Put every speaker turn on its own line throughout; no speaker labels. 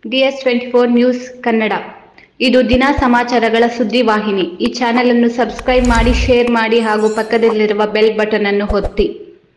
DS twenty four news Kannada ಇದು ದಿನ ಸಮಾಚಾರಗಳ ಸುದ್ದಿವಾಹಿನಿ ಈ ಚಾನೆಲ್ ಅನ್ನು ಸಬ್ಸ್ಕ್ರೈಬ್ ಮಾಡಿ ಶೇರ್ ಮಾಡಿ ಹಾಗೂ ಪಕ್ಕದಲ್ಲಿರುವ ಬೆಲ್ ಬಟನ್ ಅನ್ನು ಒತ್ತಿ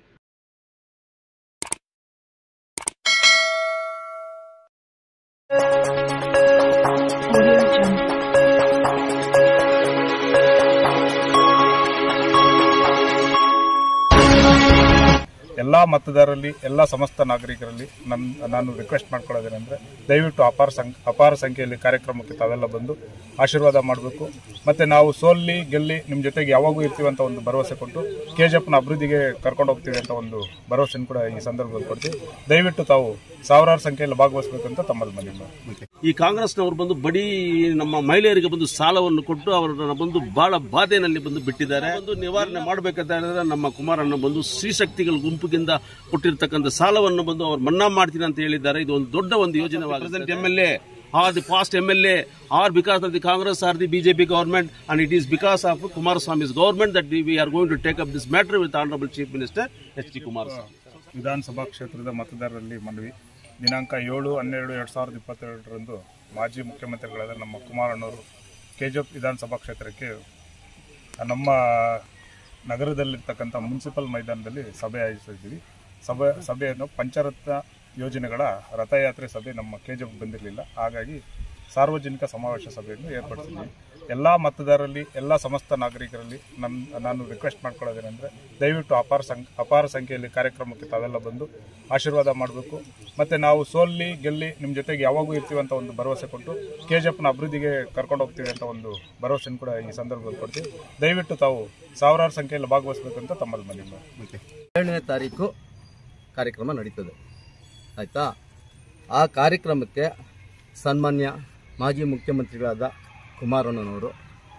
ಎಲ್ಲ ಮತದಾರರಲ್ಲಿ ಎಲ್ಲ ಸಮಸ್ತ ನಾಗರಿಕರಲ್ಲಿ ನನ್ನ ನಾನು ರಿಕ್ವೆಸ್ಟ್ ಮಾಡ್ಕೊಳ್ಳೋದೇನೆಂದರೆ ದಯವಿಟ್ಟು ಅಪಾರ ಸಂಖ್ಯೆ ಅಪಾರ ಸಂಖ್ಯೆಯಲ್ಲಿ ಕಾರ್ಯಕ್ರಮಕ್ಕೆ ತಾವೆಲ್ಲ ಬಂದು ಆಶೀರ್ವಾದ ಮಾಡಬೇಕು ಮತ್ತು ನಾವು ಸೋಲ್ಲಿ ಗೆಲ್ಲಿ ನಿಮ್ಮ ಜೊತೆಗೆ ಯಾವಾಗೂ ಇರ್ತೀವಿ ಅಂತ ಒಂದು ಭರವಸೆ ಕೊಟ್ಟು ಕೆ ಜಿ ಎಫ್ನ ಅಭಿವೃದ್ಧಿಗೆ ಕರ್ಕೊಂಡು ಹೋಗ್ತೀವಿ ಅಂತ ಒಂದು ಭರವಸೆನ ಕೂಡ ಈ ಸಂದರ್ಭದಲ್ಲಿ ಕೊಡ್ತೀವಿ ದಯವಿಟ್ಟು ತಾವು ಸಾವಿರಾರು ಸಂಖ್ಯೆಯಲ್ಲಿ ಭಾಗವಹಿಸಬೇಕಂತ ತಮ್ಮಲ್ಲಿ ಮನವಿ ಮಾಡಿ
ಈ ಕಾಂಗ್ರೆಸ್ನವರು ಬಂದು ಬಡೀ ನಮ್ಮ ಮಹಿಳೆಯರಿಗೆ ಬಂದು ಸಾಲವನ್ನು ಕೊಟ್ಟು ಅವರನ್ನ ಬಂದು ಬಹಳ ಬಾಧೆನಲ್ಲಿ ಬಂದು ಬಿಟ್ಟಿದ್ದಾರೆ ಒಂದು ನಿವಾರಣೆ ಮಾಡಬೇಕಾದ್ರೆ ನಮ್ಮ ಕುಮಾರಣ್ಣ ಬಂದು ಸ್ತ್ರೀಶಕ್ತಿಗಳ ಗುಂಪಿಗಿಂದ ಕೊಟ್ಟಿರ್ತಕ್ಕಂಥ ಸಾಲವನ್ನು ಬಂದು ಅವ್ರು ಮನ್ನಾ ಮಾಡ್ತೀನಿ ಅಂತ ಹೇಳಿದ್ದಾರೆ ಇದು ಒಂದು ದೊಡ್ಡ ಒಂದು ಯೋಜನೆ present M L A or the past M L A or because of the Congress or the BJP government and it is because of Kumaraswamy's government that we are going to take up this matter with honourable chief minister H D Kumaraswamy
ವಿಧಾನಸಭಾ ಕ್ಷೇತ್ರದ ಮತದಾರರಲ್ಲಿ ಮನವಿ ದಿನಾಂಕ ಏಳು ಹನ್ನೆರಡು ಎರಡು ಸಾವಿರದ ಇಪ್ಪತ್ತೆರಡರಂದು ಮಾಜಿ ಮುಖ್ಯಮಂತ್ರಿಗಳಾದ ನಮ್ಮ ಕುಮಾರಣ್ಣವರು ಕೆ ಜಿ ಎಫ್ ವಿಧಾನಸಭಾ ಕ್ಷೇತ್ರಕ್ಕೆ ನಮ್ಮ ನಗರದಲ್ಲಿರ್ತಕ್ಕಂಥ ಮುನ್ಸಿಪಲ್ ಮೈದಾನದಲ್ಲಿ ಸಭೆ ಆಯೋಜಿಸಿದ್ದೀವಿ ಸಭೆ ಸಭೆಯನ್ನು ಪಂಚರತ್ನ ಯೋಜನೆಗಳ ರಥಯಾತ್ರೆ ಸಭೆ ನಮ್ಮ ಕೆ ಜಿ ಎಫ್ ಬಂದಿರಲಿಲ್ಲ ಹಾಗಾಗಿ ಸಾರ್ವಜನಿಕ ಸಮಾವೇಶ ಸಭೆಯನ್ನು ಏರ್ಪಡಿಸಿದ್ದೀವಿ ಎಲ್ಲ ಮತದಾರರಲ್ಲಿ ಎಲ್ಲ ಸಮಸ್ತ ನಾಗರಿಕರಲ್ಲಿ ನನ್ನ ನಾನು ರಿಕ್ವೆಸ್ಟ್ ಮಾಡ್ಕೊಳ್ಳೋದೇನೆಂದರೆ ದಯವಿಟ್ಟು ಅಪಾರ ಸಂಖ್ಯೆ ಅಪಾರ ಸಂಖ್ಯೆಯಲ್ಲಿ ಕಾರ್ಯಕ್ರಮಕ್ಕೆ ತಾವೆಲ್ಲ ಬಂದು ಆಶೀರ್ವಾದ ಮಾಡಬೇಕು ಮತ್ತು ನಾವು ಸೋಲ್ಲಿ ಗೆಲ್ಲಿ ನಿಮ್ಮ ಜೊತೆಗೆ ಯಾವಾಗೂ ಇರ್ತೀವಿ ಅಂತ ಒಂದು ಭರವಸೆ ಕೊಟ್ಟು ಕೆ ಜಿ ಎಫ್ನ ಅಭಿವೃದ್ಧಿಗೆ ಕರ್ಕೊಂಡು ಹೋಗ್ತೀವಿ ಅಂತ ಒಂದು ಭರವಸೆನ ಕೂಡ ಈ ಸಂದರ್ಭದಲ್ಲಿ ಕೊಡ್ತೀವಿ ದಯವಿಟ್ಟು ತಾವು ಸಾವಿರಾರು ಸಂಖ್ಯೆಯಲ್ಲಿ ಭಾಗವಹಿಸಬೇಕಂತ ತಮ್ಮಲ್ಲಿ ಮನವಿ ಮಾಡಿ
ಏಳನೇ ತಾರೀಕು ಕಾರ್ಯಕ್ರಮ ನಡೀತದೆ ಆಯಿತಾ ಆ ಕಾರ್ಯಕ್ರಮಕ್ಕೆ ಸನ್ಮಾನ್ಯ ಮಾಜಿ ಮುಖ್ಯಮಂತ್ರಿಗಳಾದ ಕುಮಾರಣ್ಣನವರು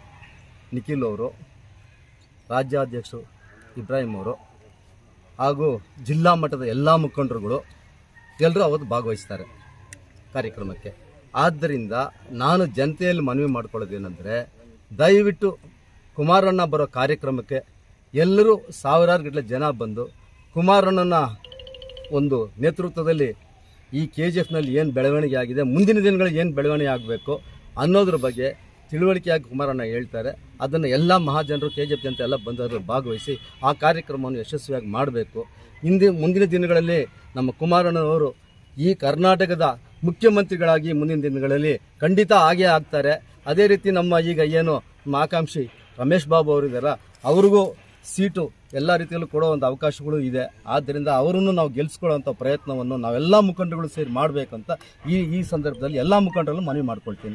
ನಿಖಿಲ್ ಅವರು ರಾಜ್ಯಾಧ್ಯಕ್ಷರು ಇಬ್ರಾಹಿಂ ಅವರು ಹಾಗೂ ಜಿಲ್ಲಾ ಮಟ್ಟದ ಎಲ್ಲ ಮುಖಂಡರುಗಳು ಎಲ್ಲರೂ ಅವತ್ತು ಭಾಗವಹಿಸ್ತಾರೆ ಕಾರ್ಯಕ್ರಮಕ್ಕೆ ಆದ್ದರಿಂದ ನಾನು ಜನತೆಯಲ್ಲಿ ಮನವಿ ಮಾಡ್ಕೊಳ್ಳೋದೇನೆಂದರೆ ದಯವಿಟ್ಟು ಕುಮಾರಣ್ಣ ಬರೋ ಕಾರ್ಯಕ್ರಮಕ್ಕೆ ಎಲ್ಲರೂ ಸಾವಿರಾರು ಗಟ್ಟಲೆ ಜನ ಬಂದು ಕುಮಾರಣ್ಣನ ಒಂದು ನೇತೃತ್ವದಲ್ಲಿ ಈ ಕೆ ಜಿ ಎಫ್ನಲ್ಲಿ ಏನು ಬೆಳವಣಿಗೆ ಆಗಿದೆ ಮುಂದಿನ ದಿನಗಳಲ್ಲಿ ಏನು ಬೆಳವಣಿಗೆ ಆಗಬೇಕು ಅನ್ನೋದ್ರ ಬಗ್ಗೆ ತಿಳುವಳಿಕೆಯಾಗಿ ಕುಮಾರಣ್ಣ ಹೇಳ್ತಾರೆ ಅದನ್ನು ಎಲ್ಲ ಮಹಾಜನರು ಕೆ ಜಿ ಎಫ್ ಜನತೆ ಎಲ್ಲ ಬಂದವರು ಭಾಗವಹಿಸಿ ಆ ಕಾರ್ಯಕ್ರಮವನ್ನು ಯಶಸ್ವಿಯಾಗಿ ಮಾಡಬೇಕು ಹಿಂದಿನ ಮುಂದಿನ ದಿನಗಳಲ್ಲಿ ನಮ್ಮ ಕುಮಾರಣ್ಣನವರು ಈ ಕರ್ನಾಟಕದ ಮುಖ್ಯಮಂತ್ರಿಗಳಾಗಿ ಮುಂದಿನ ದಿನಗಳಲ್ಲಿ ಖಂಡಿತ ಆಗೇ ಆಗ್ತಾರೆ ಅದೇ ರೀತಿ ನಮ್ಮ ಈಗ ಏನು ನಮ್ಮ ಆಕಾಂಕ್ಷಿ ರಮೇಶ್ ಬಾಬು ಅವರಿದ್ದಾರ ಅವ್ರಿಗೂ ಸೀಟು ಎಲ್ಲ ರೀತಿಯಲ್ಲೂ ಕೊಡೋ ಒಂದು ಅವಕಾಶಗಳು ಇದೆ ಆದ್ದರಿಂದ ಅವರನ್ನು ನಾವು ಗೆಲ್ಲಿಸ್ಕೊಳ್ಳೋಂಥ ಪ್ರಯತ್ನವನ್ನು ನಾವೆಲ್ಲ ಮುಖಂಡರುಗಳು ಸೇರಿ ಮಾಡಬೇಕಂತ ಈ ಈ ಸಂದರ್ಭದಲ್ಲಿ ಎಲ್ಲ ಮುಖಂಡರಲ್ಲೂ ಮನವಿ ಮಾಡ್ಕೊಳ್ತೀನಿ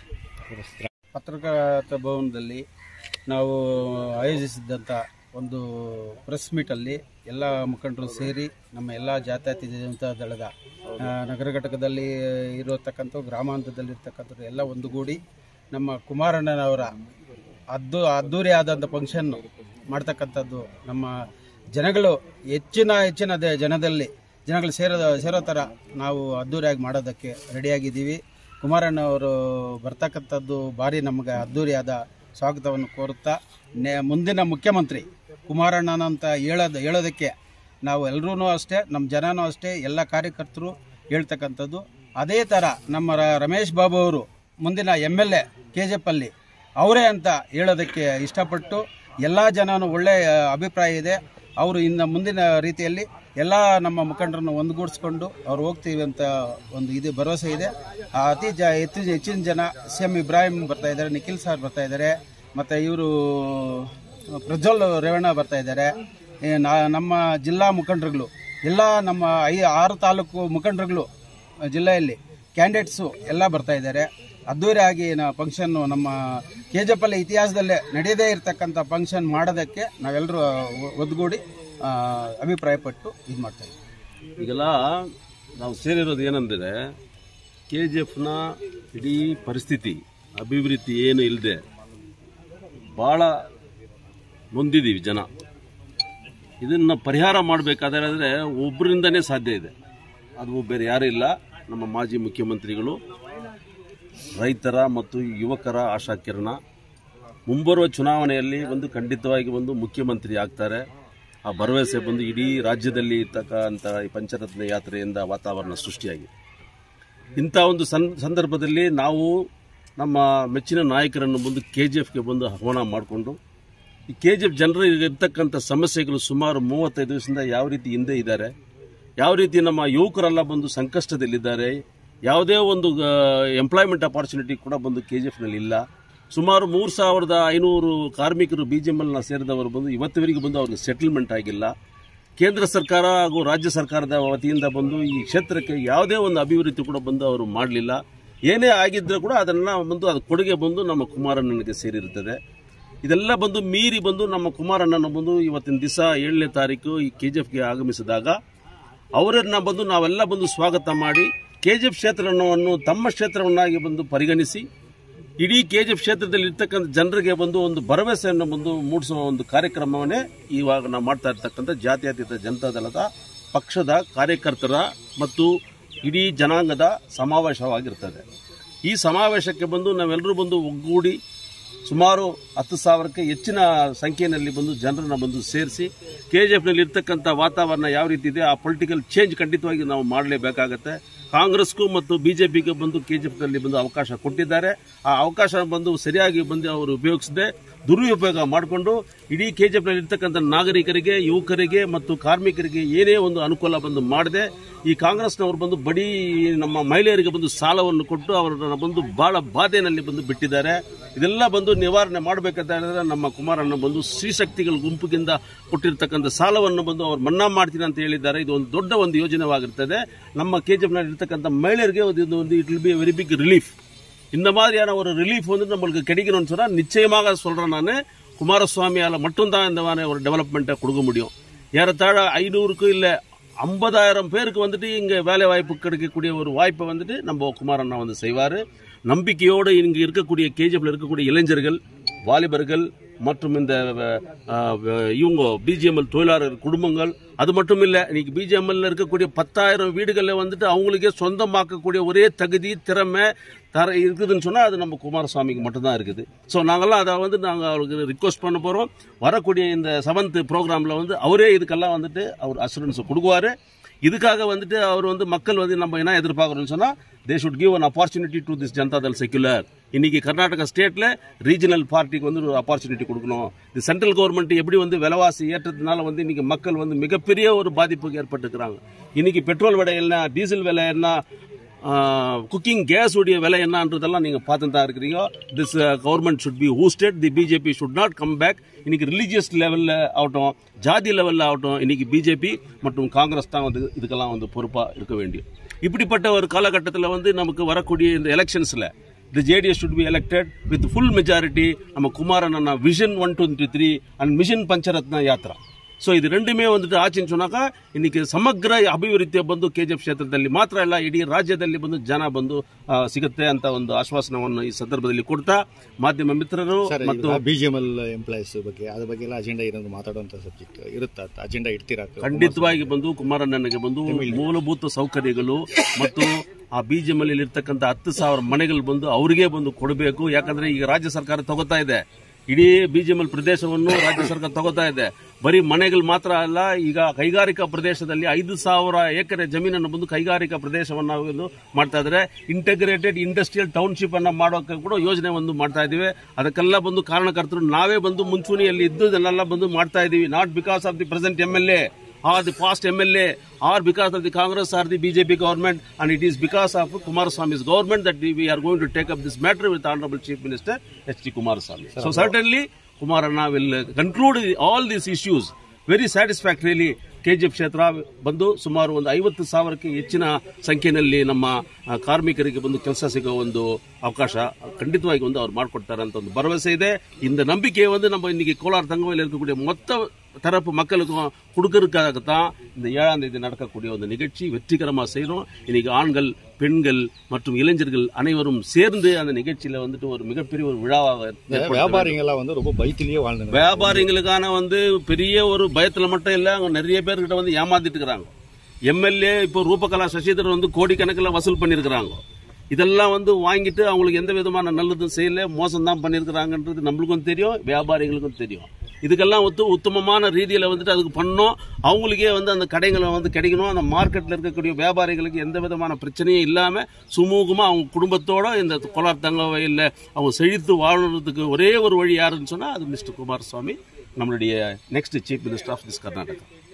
ಪತ್ರಕರ್ತ ಭವನದಲ್ಲಿ ನಾವು ಆಯೋಜಿಸಿದ್ದಂಥ ಒಂದು ಪ್ರೆಸ್ ಮೀಟಲ್ಲಿ ಎಲ್ಲ ಮುಖಂಡರು ಸೇರಿ ನಮ್ಮ ಎಲ್ಲ ಜಾತ್ಯತೀತ ಜನತಾ ದಳದ ಆ, ನಗರ ಘಟಕದಲ್ಲಿ ಇರತಕ್ಕಂಥ ಗ್ರಾಮಾಂತರದಲ್ಲಿರ್ತಕ್ಕಂಥದ್ದು ಎಲ್ಲ ಒಂದುಗೂಡಿ ನಮ್ಮ ಕುಮಾರಣ್ಣನವರ ಅದ್ದು ಅದ್ದೂರಿ ಆದಂಥ ಫಂಕ್ಷನ್ ಮಾಡ್ತಕ್ಕಂಥದ್ದು ನಮ್ಮ ಜನಗಳು ಹೆಚ್ಚಿನ ಹೆಚ್ಚಿನ ದ- ಜನದಲ್ಲಿ ಜನಗಳು ಸೇರೋ ಸೇರೋ ಥರ ನಾವು ಅದ್ದೂರಿಯಾಗಿ ಮಾಡೋದಕ್ಕೆ ರೆಡಿಯಾಗಿದ್ದೀವಿ ಕುಮಾರಣ್ಣ ಅವರು ಬರ್ತಕ್ಕಂಥದ್ದು ಭಾರಿ ನಮಗೆ ಅದ್ದೂರಿಯಾದ ಸ್ವಾಗತವನ್ನು ಕೋರುತ್ತಾ ನೆ ಮುಂದಿನ ಮುಖ್ಯಮಂತ್ರಿ ಕುಮಾರಣ್ಣನಂತ ಹೇಳೋದು ಹೇಳೋದಕ್ಕೆ ನಾವು ಎಲ್ಲರೂ ಅಷ್ಟೇ ನಮ್ಮ ಜನನೂ ಅಷ್ಟೇ ಎಲ್ಲ ಕಾರ್ಯಕರ್ತರು ಹೇಳ್ತಕ್ಕಂಥದ್ದು ಅದೇ ಥರ ನಮ್ಮ ರ- ರಮೇಶ್ ಬಾಬು ಅವರು ಮುಂದಿನ M L A K G F ಅಲ್ಲಿ ಅವರೇ ಅಂತ ಹೇಳೋದಕ್ಕೆ ಇಷ್ಟಪಟ್ಟು ಎಲ್ಲ ಜನನೂ ಒಳ್ಳೆಯ ಅಭಿಪ್ರಾಯ ಇದೆ ಅವರು ಇನ್ನು ಮುಂದಿನ ರೀತಿಯಲ್ಲಿ ಎಲ್ಲ ನಮ್ಮ ಮುಖಂಡರನ್ನು ಒಂದುಗೂಡಿಸ್ಕೊಂಡು ಅವ್ರು ಹೋಗ್ತೀವಿ ಅಂತ ಒಂದು ಇದು ಭರವಸೆ ಇದೆ ಆ ಅತಿ ಜ ಹೆಚ್ಚು ಹೆಚ್ಚಿನ ಜನ ಸಿ ಎಂ ಇಬ್ರಾಹಿಂ ಬರ್ತಾ ಇದ್ದಾರೆ ನಿಖಿಲ್ ಸರ್ ಬರ್ತಾ ಇದ್ದಾರೆ ಮತ್ತು ಇವರು ಪ್ರಜ್ವಲ್ ರೇವಣ್ಣ ಬರ್ತಾ ಇದ್ದಾರೆ ಈ ನಾ- ನಮ್ಮ ಜಿಲ್ಲಾ ಮುಖಂಡರುಗಳು ಎಲ್ಲ ನಮ್ಮ ಐ ಆರು ತಾಲೂಕು ಮುಖಂಡರುಗಳು ಜಿಲ್ಲೆಯಲ್ಲಿ ಕ್ಯಾಂಡಿಡೇಟ್ಸು ಎಲ್ಲ ಬರ್ತಾ ಇದ್ದಾರೆ ಅದ್ದೂರಿಯಾಗಿ ನಾ ಫಂಕ್ಷನ್ನು ನಮ್ಮ ಕೆ ಜಿ ಎಫ್ ಇತಿಹಾಸದಲ್ಲೇ ನಡೆಯದೇ ಇರತಕ್ಕಂಥ ಫಂಕ್ಷನ್ ಮಾಡೋದಕ್ಕೆ ನಾವೆಲ್ಲರೂ ಒದ್ಗೂಡಿ ಆ, ಅಭಿಪ್ರಾಯಪಟ್ಟು ಇದು ಮಾಡ್ತಾ ಇದ್ದೀವಿ
ಈಗೆಲ್ಲ ನಾವು ಸೇರಿರೋದು ಏನಂದರೆ ಕೆ ಜಿ ಎಫ್ನ ಇಡೀ ಪರಿಸ್ಥಿತಿ ಅಭಿವೃದ್ಧಿ ಏನು ಇಲ್ಲದೆ ಭಾಳ ನೊಂದಿದ್ದೀವಿ ಜನ ಇದನ್ನು ಪರಿಹಾರ ಮಾಡಬೇಕಾದ್ರೆ ಒಬ್ಬರಿಂದನೇ ಸಾಧ್ಯ ಇದೆ ಅದು ಬೇರೆ ಯಾರೂ ಇಲ್ಲ ನಮ್ಮ ಮಾಜಿ ಮುಖ್ಯಮಂತ್ರಿಗಳು ರೈತರ ಮತ್ತು ಯುವಕರ ಆಶಾಕಿರಣ ಮುಂಬರುವ ಚುನಾವಣೆಯಲ್ಲಿ ಒಂದು ಖಂಡಿತವಾಗಿ ಒಂದು ಮುಖ್ಯಮಂತ್ರಿ ಆಗ್ತಾರೆ ಆ ಭರವಸೆ ಬಂದು ಇಡೀ ರಾಜ್ಯದಲ್ಲಿ ಇರ್ತಕ್ಕಂಥ ಈ ಪಂಚರತ್ನ ಯಾತ್ರೆಯಿಂದ ವಾತಾವರಣ ಸೃಷ್ಟಿಯಾಗಿದೆ ಇಂಥ ಒಂದು ಸಂ- ಸಂದರ್ಭದಲ್ಲಿ ನಾವು ನಮ್ಮ ಮೆಚ್ಚಿನ ನಾಯಕರನ್ನು ಬಂದು ಕೆ ಜಿ ಎಫ್ಗೆ ಬಂದು ಆಹ್ವಾನ ಮಾಡಿಕೊಂಡು ಈ ಕೆ ಜಿ ಎಫ್ ಜನರಿಗೆ ಇರ್ತಕ್ಕಂಥ ಸಮಸ್ಯೆಗಳು ಸುಮಾರು ಮೂವತ್ತೈದು ದಿವಸದಿಂದ ಯಾವ ರೀತಿ ಹಿಂದೆ ಇದ್ದಾರೆ ಯಾವ ರೀತಿ ನಮ್ಮ ಯುವಕರೆಲ್ಲ ಬಂದು ಸಂಕಷ್ಟದಲ್ಲಿದ್ದಾರೆ ಯಾವುದೇ ಒಂದು ಎಂಪ್ಲಾಯ್ಮೆಂಟ್ ಅಪಾರ್ಚುನಿಟಿ ಕೂಡ ಬಂದು ಕೆ ಜಿ ಎಫ್ನಲ್ಲಿ ಇಲ್ಲ ಸುಮಾರು ಮೂರು ಸಾವಿರದ ಐನೂರು ಕಾರ್ಮಿಕರು ಬಿ ಜಿ ಎಮ್ ಎಲ್ನ ಸೇರಿದವರು ಬಂದು ಇವತ್ತಿವರೆಗೂ ಬಂದು ಅವ್ರಿಗೆ ಸೆಟಲ್ಮೆಂಟ್ ಆಗಿಲ್ಲ ಕೇಂದ್ರ ಸರ್ಕಾರ ಹಾಗೂ ರಾಜ್ಯ ಸರ್ಕಾರದ ವತಿಯಿಂದ ಬಂದು ಈ ಕ್ಷೇತ್ರಕ್ಕೆ ಯಾವುದೇ ಒಂದು ಅಭಿವೃದ್ಧಿ ಕೂಡ ಬಂದು ಅವರು ಮಾಡಲಿಲ್ಲ ಏನೇ ಆಗಿದ್ದರೂ ಕೂಡ ಅದನ್ನು ಬಂದು ಅದು ಕೊಡುಗೆ ಬಂದು ನಮ್ಮ ಕುಮಾರಣ್ಣನಿಗೆ ಸೇರಿರುತ್ತದೆ ಇದೆಲ್ಲ ಬಂದು ಮೀರಿ ಬಂದು ನಮ್ಮ ಕುಮಾರಣ್ಣನ ಬಂದು ಇವತ್ತಿನ ದಿವಸ ಏಳನೇ ತಾರೀಕು ಈ ಕೆ ಜಿ ಎಫ್ಗೆ ಆಗಮಿಸಿದಾಗ ಅವರನ್ನ ಬಂದು ನಾವೆಲ್ಲ ಬಂದು ಸ್ವಾಗತ ಮಾಡಿ ಕೆ ಜಿ ಎಫ್ ಕ್ಷೇತ್ರವನ್ನು ತಮ್ಮ ಕ್ಷೇತ್ರವನ್ನಾಗಿ ಬಂದು ಪರಿಗಣಿಸಿ ಇಡೀ ಕೆ ಜಿ ಎಫ್ ಕ್ಷೇತ್ರದಲ್ಲಿ ಇರ್ತಕ್ಕಂಥ ಜನರಿಗೆ ಬಂದು ಒಂದು ಭರವಸೆಯನ್ನು ಬಂದು ಮೂಡಿಸುವ ಒಂದು ಕಾರ್ಯಕ್ರಮವನ್ನೇ ಇವಾಗ ನಾವು ಮಾಡ್ತಾ ಇರ್ತಕ್ಕಂಥ ಜಾತ್ಯತೀತ ಜನತಾದಳದ ಪಕ್ಷದ ಕಾರ್ಯಕರ್ತರ ಮತ್ತು ಇಡೀ ಜನಾಂಗದ ಸಮಾವೇಶವಾಗಿರ್ತದೆ ಈ ಸಮಾವೇಶಕ್ಕೆ ಬಂದು ನಾವೆಲ್ಲರೂ ಬಂದು ಒಗ್ಗೂಡಿ ಸುಮಾರು ಹತ್ತು ಸಾವಿರಕ್ಕೆ ಹೆಚ್ಚಿನ ಸಂಖ್ಯೆಯಲ್ಲಿ ಬಂದು ಜನರನ್ನ ಬಂದು ಸೇರಿಸಿ ಕೆ ಜಿ ಎಫ್ನಲ್ಲಿ ಇರ್ತಕ್ಕಂಥ ವಾತಾವರಣ ಯಾವ ರೀತಿ ಇದೆ ಆ ಪೊಲಿಟಿಕಲ್ ಚೇಂಜ್ ಖಂಡಿತವಾಗಿ ನಾವು ಮಾಡಲೇಬೇಕಾಗತ್ತೆ ಕಾಂಗ್ರೆಸ್ಗೂ ಮತ್ತು ಬಿಜೆಪಿಗೆ ಬಂದು ಕೆ ಜಿ ಎಫ್ನಲ್ಲಿ ಬಂದು ಅವಕಾಶ ಕೊಟ್ಟಿದ್ದಾರೆ ಆ ಅವಕಾಶ ಬಂದು ಸರಿಯಾಗಿ ಬಂದು ಅವರು ಉಪಯೋಗಿಸದೆ ದುರುಪಯೋಗ ಮಾಡಿಕೊಂಡು ಇಡೀ ಕೆ ಜಿ ಎಫ್ನಲ್ಲಿ ಇರ್ತಕ್ಕಂಥ ನಾಗರಿಕರಿಗೆ ಯುವಕರಿಗೆ ಮತ್ತು ಕಾರ್ಮಿಕರಿಗೆ ಏನೇ ಒಂದು ಅನುಕೂಲ ಬಂದು ಮಾಡದೆ ಈ ಕಾಂಗ್ರೆಸ್ನವರು ಬಂದು ಬಡೀ ನಮ್ಮ ಮಹಿಳೆಯರಿಗೆ ಬಂದು ಸಾಲವನ್ನು ಕೊಟ್ಟು ಅವರನ್ನ ಬಂದು ಬಹಳ ಬಾಧೆನಲ್ಲಿ ಬಂದು ಬಿಟ್ಟಿದ್ದಾರೆ ಇದೆಲ್ಲ ಬಂದು ನಿವಾರಣೆ ಮಾಡಬೇಕಂತ ಹೇಳಿದ್ರೆ ನಮ್ಮ ಕುಮಾರಣ್ಣ ಬಂದು ಸ್ತ್ರೀಶಕ್ತಿಗಳ ಗುಂಪಿಗಿಂದ ಕೊಟ್ಟಿರ್ತಕ್ಕಂಥ ಸಾಲವನ್ನು ಬಂದು ಅವ್ರು ಮನ್ನಾ ಮಾಡ್ತೀನಿ ಅಂತ ಹೇಳಿದ್ದಾರೆ ಇದು ಒಂದು ದೊಡ್ಡ ಒಂದು ಯೋಜನೆವಾಗಿರ್ತದೆ ನಮ್ಮ ಕೆ ಜಿ ಎಫ್ನಲ್ಲಿ ಇರ್ತಕ್ಕಂಥ ಮಹಿಳೆಯರಿಗೆ ಇದು ಒಂದು it will be very big relief இந்த மாதிரியான ஒரு ரிலீஃப் வந்து நம்மளுக்கு கிடைக்கணும்னு சொன்னால் நிச்சயமாக சொல்கிறேன் நான் குமாரசுவாமியால் மட்டும்தான் இந்த மாதிரி ஒரு டெவலப்மெண்ட்டை கொடுக்க முடியும் ஏறத்தாழ ஐநூறுக்கு இல்லை ஐம்பதாயிரம் பேருக்கு வந்துட்டு இங்கே வேலை வாய்ப்பு கிடைக்கக்கூடிய ஒரு வாய்ப்பை வந்துட்டு நம்ம குமாரண்ணா வந்து செய்வார் நம்பிக்கையோடு இங்கே இருக்கக்கூடிய கேஜிஎஃப்ல இருக்கக்கூடிய இளைஞர்கள் வாலிபர்கள் மற்றும் இந்த அஹ், அஹ், இவங்க பிஜிஎம்எல் தொழிலாளர் குடும்பங்கள் அது மட்டும் இல்லை இன்னைக்கு பிஜிஎம்எல்ல இருக்கக்கூடிய பத்தாயிரம் வீடுகளில் வந்துட்டு அவங்களுக்கே சொந்தமாக்கக்கூடிய ஒரே தகுதி திறமை தர இருக்குதுன்னு சொன்னால் அது நம்ம குமாரசுவாமிக்கு மட்டும்தான் இருக்குது ஸோ நாங்கள்லாம் அதை வந்து நாங்கள் அவருக்கு ரிக்வஸ்ட் பண்ண போகிறோம் வரக்கூடிய இந்த செவன்த் ப்ரோக்ராமில் வந்து அவரே இதுக்கெல்லாம் வந்துட்டு அவர் அசூரன்ஸ் கொடுக்குவாரு இதுக்காக வந்துட்டு அவர் வந்து மக்கள் வந்து நம்ம என்ன எதிர்பார்க்குறோம்னு சொன்னால் they should give an opportunity to this Janata Dal secular இன்னைக்கு கர்நாடகா ஸ்டேட்டில் ரீஜனல் பார்ட்டிக்கு வந்து ஒரு ஆப்பர்ச்சுனிட்டி கொடுக்கணும் இது சென்ட்ரல் கவர்மெண்ட் எப்படி வந்து விலைவாசி ஏற்றதுனால வந்து இன்னைக்கு மக்கள் வந்து மிகப்பெரிய ஒரு பாதிப்புக்கு ஏற்பட்டுக்கிறாங்க இன்னைக்கு பெட்ரோல் விலை என்ன டீசல் விலை என்ன குக்கிங் கேஸ் உடைய விலை என்னன்றதெல்லாம் நீங்கள் பார்த்து தான் இருக்கிறீங்க this government should be ousted the BJP should not come back இன்னைக்கு ரிலீஜியஸ் லெவலில் ஆகட்டும் ஜாதி லெவலில் ஆகட்டும் இன்னைக்கு பிஜேபி மற்றும் காங்கிரஸ் தான் வந்து இதுக்கெல்லாம் வந்து பொறுப்பாக இருக்க வேண்டியும் இப்படிப்பட்ட ஒரு காலகட்டத்தில் வந்து நமக்கு வரக்கூடிய இந்த எலெக்ஷன்ஸில் the JDS should be elected with full majority நம்ம Kumaran anna vision one twenty three and mission Pancharatna Yatra so ಇದು ರೆಂಡುಮೇ வந்துட்டு ಆಚಿನ ಚುನಾಕ ಇನ್ನಿಕ್ಕೆ ಸಮಗ್ರ ಅಭಿವೃದ್ಧಿ ಬಂದು ಕೆ ಜಿ ಎಫ್ ಕ್ಷೇತ್ರದಲ್ಲಿ ಮಾತ್ರ ಅಲ್ಲ ಇಡೀ ರಾಜ್ಯದಲ್ಲಿ ಬಂದು ಜನ ಬಂದು ಆ, ಸಿಗುತ್ತೆ ಅಂತ ಒಂದು ಆಶ್ವಾಸನವನ್ನು ಈ ಸಂದರ್ಭದಲ್ಲಿ ಕೊಡ್ತಾ ಮಾಧ್ಯಮ ಮಿತ್ರರು
ಸರ್
ಮತ್ತು
B G M L employees ಬಗ್ಗೆ ಅದ್ರ ಬಗ್ಗೆ ಎಲ್ಲ ಅಜೆಂಡಾ ಏನಾದ್ರು ಮಾತಾಡುವಂತ ಸಬ್ಜೆಕ್ಟ್ ಇರುತ್ತಾ ಅಜೆಂಡಾ ಇಡ್ತೀರಾ
ಖಂಡಿತವಾಗಿ ಬಂದು ಕುಮಾರಣ್ಣನಿಗೆ ಬಂದು ಮೂಲಭೂತ ಸೌಕರ್ಯಗಳು ಮತ್ತು ಆ ಬಿಜೆಮಲ್ಲಿ ಇರ್ತಕ್ಕಂಥ ಹತ್ತು ಸಾವಿರ ಮನೆಗಳು ಬಂದು ಅವರಿಗೆ ಬಂದು ಕೊಡಬೇಕು ಯಾಕಂದ್ರೆ ಈಗ ರಾಜ್ಯ ಸರ್ಕಾರ ತಗೋತಾ ಇದೆ ಇಡೀ ಬಿಜೆಎಂಎಲ್ ಪ್ರದೇಶವನ್ನು ರಾಜ್ಯ ಸರ್ಕಾರ ತಗೋತಾ ಇದೆ ಬರೀ ಮನೆಗಳು ಮಾತ್ರ ಅಲ್ಲ ಈಗ ಕೈಗಾರಿಕಾ ಪ್ರದೇಶದಲ್ಲಿ ಐದು ಸಾವಿರ ಎಕರೆ ಜಮೀನನ್ನು ಬಂದು ಕೈಗಾರಿಕಾ ಪ್ರದೇಶವನ್ನು ಮಾಡ್ತಾ ಇದ್ದಾರೆ ಇಂಟಗ್ರೇಟೆಡ್ ಇಂಡಸ್ಟ್ರಿಯಲ್ ಟೌನ್ಶಿಪ್ ಅನ್ನ ಮಾಡೋಕೆ ಕೂಡ ಯೋಜನೆ ಒಂದು ಮಾಡ್ತಾ ಇದೀವಿ ಅದಕ್ಕೆಲ್ಲ ಬಂದು ಕಾರಣಕರ್ತರು ನಾವೇ ಬಂದು ಮುಂಚೂಣಿಯಲ್ಲಿ ಇದ್ದುದನ್ನೆಲ್ಲ ಬಂದು ಮಾಡ್ತಾ ಇದೀವಿ not because of the present M L A or the past MLA or because of the Congress or the BJP government and it is because of Kumaraswamy's government that we we are going to take up this matter with Honorable Chief Minister H.D. Kumaraswamy. So certainly Kumarana will uh, conclude all these issues very satisfactorily KGF ಕ್ಷೇತ್ರ ಬಂದು ಸುಮಾರು ಒಂದು ಐವತ್ತು ಸಾವಿರಕ್ಕೆ ಹೆಚ್ಚಿನ ಸಂಖ್ಯೆಯಲ್ಲಿ ನಮ್ಮ ಆ, ಕಾರ್ಮಿಕರಿಗೆ ಬಂದು ಕೆಲಸ ಸಿಗೋ ಒಂದು ಅವಕಾಶ ಖಂಡಿತವಾಗಿ ಒಂದು ಅವ್ರು ಮಾಡಿಕೊಡ್ತಾರೆ ಅಂತ ಒಂದು ಭರವಸೆ ಇದೆ இந்த நம்பிக்கை வந்து நம்ம இன்னைக்கு கோலார் தங்கமையில் இருக்கக்கூடிய மொத்த தரப்பு மக்களுக்கும் கொடுக்கறதுக்காக தான் இந்த ஏழாம் தேதி நடக்கக்கூடிய ஒரு நிகழ்ச்சி வெற்றிகரமாக செய்யணும் இன்னைக்கு ஆண்கள் பெண்கள் மற்றும் இளைஞர்கள் அனைவரும் சேர்ந்து அந்த நிகழ்ச்சியில வந்துட்டு ஒரு மிகப்பெரிய ஒரு விழாவாக ஏற்படுத்த வேண்டும்.
வியாபாரிங்க எல்லாம் வந்து ரொம்ப பயத்திலேயே வாழ்ந்துங்க
வியாபாரிகளுக்கான வந்து பெரிய ஒரு பயத்துல மட்டும் இல்ல அங்க நிறைய பேர்கிட்ட வந்து ஏமாத்திட்டு இருக்கிறாங்க எம்எல்ஏ இப்போ ரூபகலா சசிதரன் வந்து கோடிக்கணக்கில் வசூல் பண்ணியிருக்கிறாங்க இதெல்லாம் வந்து வாங்கிட்டு அவங்களுக்கு எந்த விதமான நல்லதும் செய்யல மோசம் தான் பண்ணியிருக்கிறாங்கன்றது நம்மளுக்கும் தெரியும் வியாபாரிகளுக்கும் தெரியும் இதுக்கெல்லாம் வந்து உத்தமமான ரீதியில் வந்துட்டு அதுக்கு பண்ணோம் அவங்களுக்கே வந்து அந்த கடைகளை வந்து கிடைக்கணும் அந்த மார்க்கெட்டில் இருக்கக்கூடிய வியாபாரிகளுக்கு எந்த விதமான பிரச்சனையும் இல்லாமல் சுமூகமாக அவங்க குடும்பத்தோட இந்த கோலார் தங்க வயலில் அவங்க செழித்து வாழறதுக்கு ஒரே ஒரு வழி யாருன்னு சொன்னால் அது மிஸ்டர் குமாரசுவாமி நம்மளுடைய next chief minister of this Karnataka